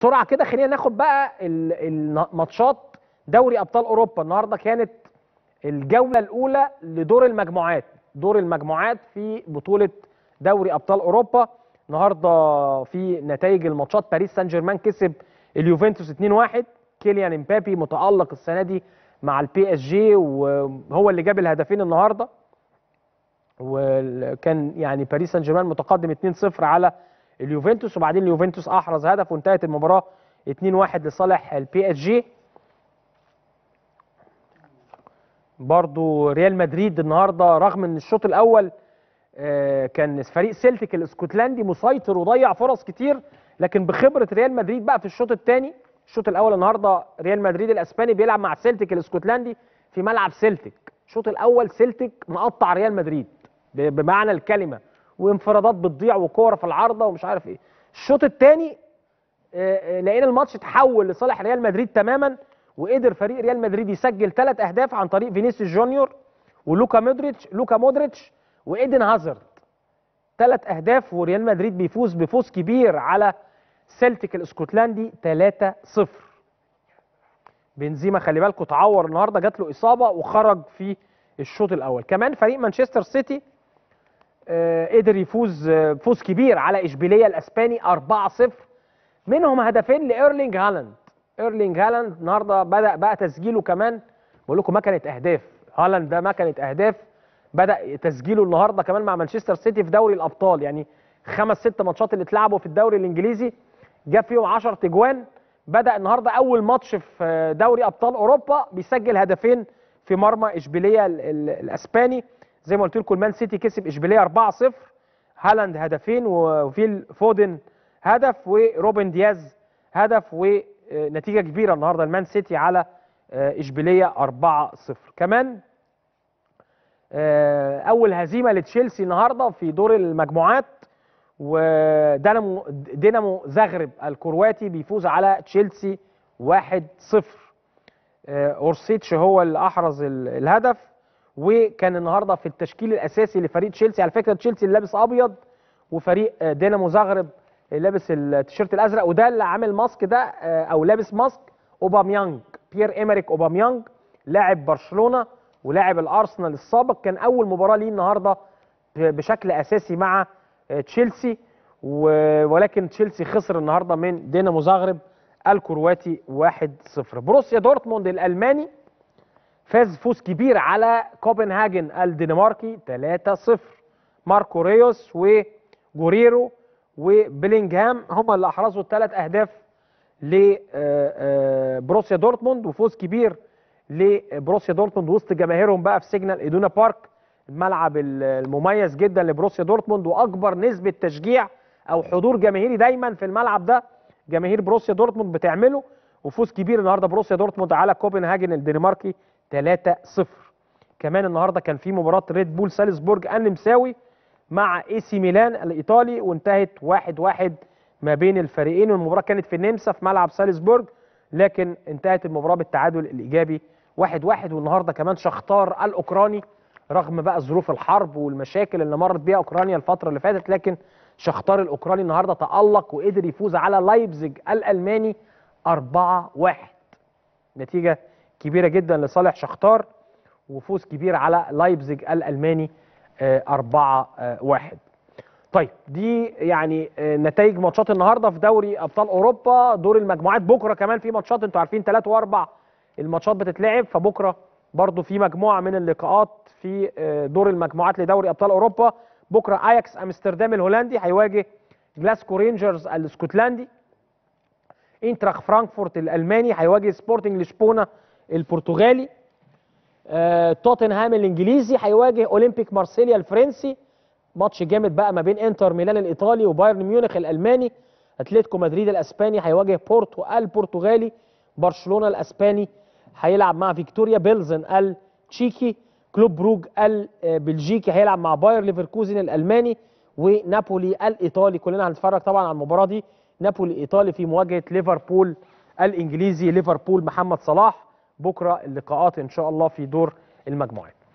بسرعه كده خلينا ناخد بقى ال- الماتشات دوري ابطال اوروبا النهارده كانت الجوله الاولى لدور المجموعات دور المجموعات في بطوله دوري ابطال اوروبا النهارده في نتائج الماتشات باريس سان جيرمان كسب اليوفنتوس 2-1 كيليان امبابي متالق السنه دي مع البي اس جي وهو اللي جاب الهدفين النهارده وكان يعني باريس سان جيرمان متقدم 2-0 على اليوفنتوس وبعدين اليوفنتوس احرز هدف وانتهت المباراه 2-1 لصالح البي اس جي برضو ريال مدريد النهارده رغم ان الشوط الاول آه، كان فريق سيلتيك الاسكتلندي مسيطر وضيع فرص كتير لكن بخبره ريال مدريد بقى في الشوط الثاني الشوط الاول النهارده ريال مدريد الاسباني بيلعب مع سيلتيك الاسكتلندي في ملعب سيلتيك الشوط الاول سيلتيك مقطع ريال مدريد ب- بمعنى الكلمه وانفرادات بتضيع وكوره في العارضه ومش عارف ايه الشوط الثاني لقينا الماتش اتحول لصالح ريال مدريد تماما وقدر فريق ريال مدريد يسجل ثلاث اهداف عن طريق فينيسيوس جونيور ولوكا مودريتش لوكا مودريتش وايدن هازارد ثلاث اهداف وريال مدريد بيفوز بفوز كبير على سيلتيك الاسكتلندي 3-0 بنزيما خلي بالكم اتعور النهارده جات له اصابه وخرج في الشوط الاول كمان فريق مانشستر سيتي آه، قدر يفوز آه، فوز كبير على اشبيليه الاسباني 4-0 منهم هدفين لايرلينج هالاند ايرلينج هالاند النهارده بدا بقى تسجيله كمان بقول لكم مكنه اهداف هالاند ده مكنه اهداف بدا تسجيله النهارده كمان مع مانشستر سيتي في دوري الابطال يعني خمس ست ماتشات اللي اتلعبوا في الدوري الانجليزي جاب فيهم 10 تجوان بدا النهارده اول ماتش في دوري ابطال اوروبا بيسجل هدفين في مرمى اشبيليه ال- ال- الاسباني زي ما قلت لكم المان سيتي كسب اشبيليه 4-0 هالاند هدفين وفيل فودن هدف وروبن دياز هدف ونتيجه كبيره النهارده المان سيتي على آه، اشبيليه 4-0 كمان آه، اول هزيمه لتشيلسي النهارده في دور المجموعات ودينامو دينامو زغرب الكرواتي بيفوز على تشيلسي 1-0 آه، اورسيتش هو اللي احرز ال- الهدف وكان النهارده في التشكيل الاساسي لفريق تشيلسي على فكره تشيلسي اللي لابس ابيض وفريق آه، دينامو زغرب اللي لابس التيشيرت الازرق وده اللي عامل ماسك ده آه، او لابس ماسك اوباميانج بيير ايمريك اوباميانج لاعب برشلونه ولاعب الارسنال السابق كان اول مباراه ليه النهارده ب- بشكل اساسي مع آه، تشيلسي و- ولكن تشيلسي خسر النهارده من دينامو زغرب الكرواتي 1-0 بروسيا دورتموند الالماني فاز فوز كبير على كوبنهاجن الدنماركي 3-0 ماركو ريوس وجوريرو وبيلينغهام هم اللي احرزوا الثلاث اهداف لبروسيا دورتموند وفوز كبير لبروسيا دورتموند وسط جماهيرهم بقى في سيجنال ايدونا بارك الملعب ال- المميز جدا لبروسيا دورتموند واكبر نسبه تشجيع او حضور جماهيري دايما في الملعب ده جماهير بروسيا دورتموند بتعمله وفوز كبير النهارده بروسيا دورتموند على كوبنهاجن الدنماركي 3-0 كمان النهارده كان في مباراه ريد بول سالزبورج النمساوي مع اي سي ميلان الايطالي وانتهت 1-1 ما بين الفريقين والمباراه كانت في النمسا في ملعب سالزبورج لكن انتهت المباراه بالتعادل الايجابي 1-1 والنهارده كمان شختار الاوكراني رغم بقى ظروف الحرب والمشاكل اللي مرت بيها اوكرانيا الفتره اللي فاتت لكن شختار الاوكراني النهارده تالق وقدر يفوز على لايبزيج الالماني 4-1 نتيجه كبيره جدا لصالح شختار وفوز كبير على لايبزيج الالماني 4-1 طيب دي يعني آه، نتائج ماتشات النهارده في دوري ابطال اوروبا دور المجموعات بكره كمان في ماتشات انتوا عارفين 3 واربع الماتشات بتتلعب فبكره برضو في مجموعه من اللقاءات في آه، دور المجموعات لدوري ابطال اوروبا بكره اياكس امستردام الهولندي هيواجه جلاسكو رينجرز الاسكتلندي انتراخ فرانكفورت الالماني هيواجه سبورتنج لشبونه البرتغالي آه، توتنهام الانجليزي هيواجه اولمبيك مارسيليا الفرنسي ماتش جامد بقى ما بين انتر ميلان الايطالي وبايرن ميونخ الالماني اتلتيكو مدريد الاسباني هيواجه بورتو البرتغالي برشلونه الاسباني هيلعب مع فيكتوريا بيلزن التشيكي كلوب بروج البلجيكي هيلعب مع باير ليفركوزن الالماني ونابولي الايطالي كلنا هنتفرج طبعا على المباراه دي نابولي الايطالي في مواجهه ليفربول الانجليزي ليفربول محمد صلاح بكره اللقاءات ان شاء الله في دور المجموعات